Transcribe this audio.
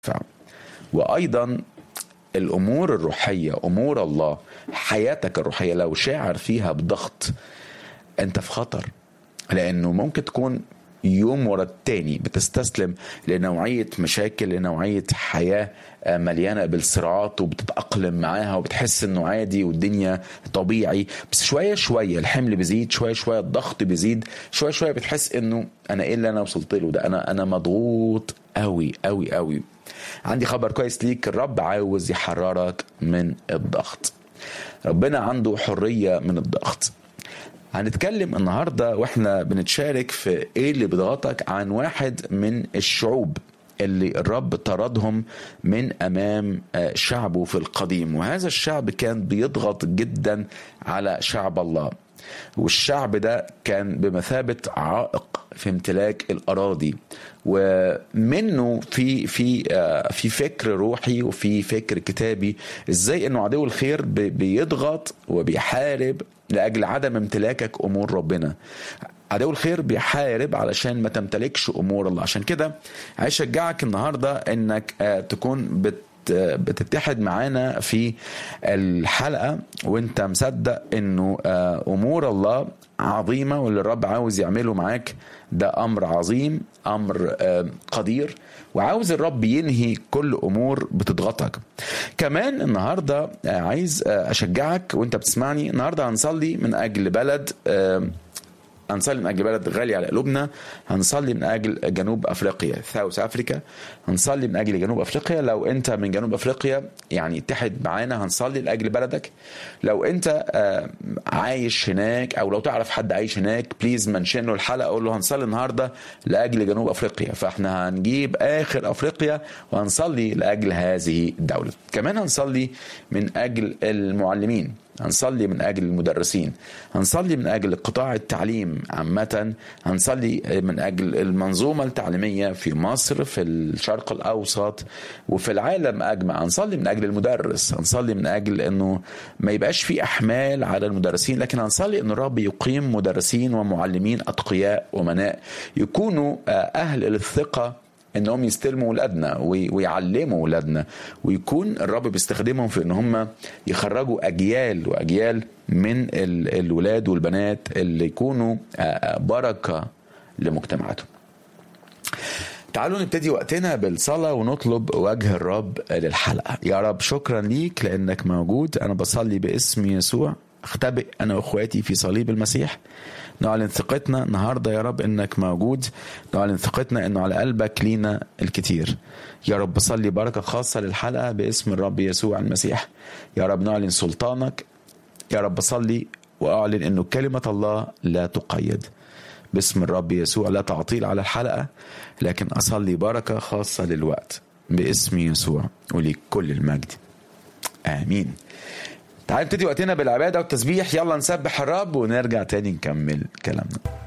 وايضا الامور الروحيه امور الله حياتك الروحيه لو شاعر فيها بضغط انت في خطر لانه ممكن تكون يوم ورا التاني بتستسلم لنوعية مشاكل لنوعية حياة مليانة بالصراعات وبتتأقلم معاها وبتحس انه عادي والدنيا طبيعي بس شوية شوية الحمل بيزيد شوية شوية الضغط بيزيد شوية شوية بتحس انه انا ايه اللي انا وصلت له ده انا انا مضغوط قوي قوي قوي عندي خبر كويس ليك الرب عاوز يحررك من الضغط ربنا عنده حرية من الضغط هنتكلم النهارده واحنا بنتشارك في ايه اللي بيضغطك عن واحد من الشعوب اللي الرب طردهم من امام شعبه في القديم وهذا الشعب كان بيضغط جدا على شعب الله والشعب ده كان بمثابه عائق في امتلاك الاراضي ومنه في في في فكر روحي وفي فكر كتابي ازاي انه عدو الخير بيضغط وبيحارب لاجل عدم امتلاكك امور ربنا عدو الخير بيحارب علشان ما تمتلكش امور الله عشان كده عايز اشجعك النهارده انك تكون بت بتتحد معانا في الحلقه وانت مصدق انه امور الله عظيمه واللي الرب عاوز يعمله معاك ده امر عظيم امر قدير وعاوز الرب ينهي كل امور بتضغطك كمان النهارده عايز اشجعك وانت بتسمعني النهارده هنصلي من اجل بلد هنصلي من اجل بلد غالي على قلوبنا هنصلي من اجل جنوب افريقيا ساوث افريكا هنصلي من اجل جنوب افريقيا لو انت من جنوب افريقيا يعني اتحد معانا هنصلي لاجل بلدك لو انت عايش هناك او لو تعرف حد عايش هناك بليز منشن له الحلقه قول له هنصلي النهارده لاجل جنوب افريقيا فاحنا هنجيب اخر افريقيا وهنصلي لاجل هذه الدوله كمان هنصلي من اجل المعلمين هنصلي من اجل المدرسين هنصلي من اجل قطاع التعليم عامه هنصلي من اجل المنظومه التعليميه في مصر في الشرق الاوسط وفي العالم اجمع هنصلي من اجل المدرس هنصلي من اجل انه ما يبقاش في احمال على المدرسين لكن هنصلي ان الرب يقيم مدرسين ومعلمين اتقياء ومناء يكونوا اهل للثقه انهم يستلموا ولادنا ويعلموا ولادنا ويكون الرب بيستخدمهم في ان هم يخرجوا اجيال واجيال من الولاد والبنات اللي يكونوا بركه لمجتمعاتهم. تعالوا نبتدي وقتنا بالصلاة ونطلب وجه الرب للحلقة يا رب شكرا ليك لأنك موجود أنا بصلي باسم يسوع اختبئ أنا وأخواتي في صليب المسيح نعلن ثقتنا النهاردة يا رب انك موجود نعلن ثقتنا انه على قلبك لينا الكتير يا رب صلي بركة خاصة للحلقة باسم الرب يسوع المسيح يا رب نعلن سلطانك يا رب صلي واعلن انه كلمة الله لا تقيد باسم الرب يسوع لا تعطيل على الحلقة لكن أصلي بركة خاصة للوقت باسم يسوع وليك كل المجد آمين تعال نبتدي وقتنا بالعبادة والتسبيح يلا نسبح الرب ونرجع تاني نكمل كلامنا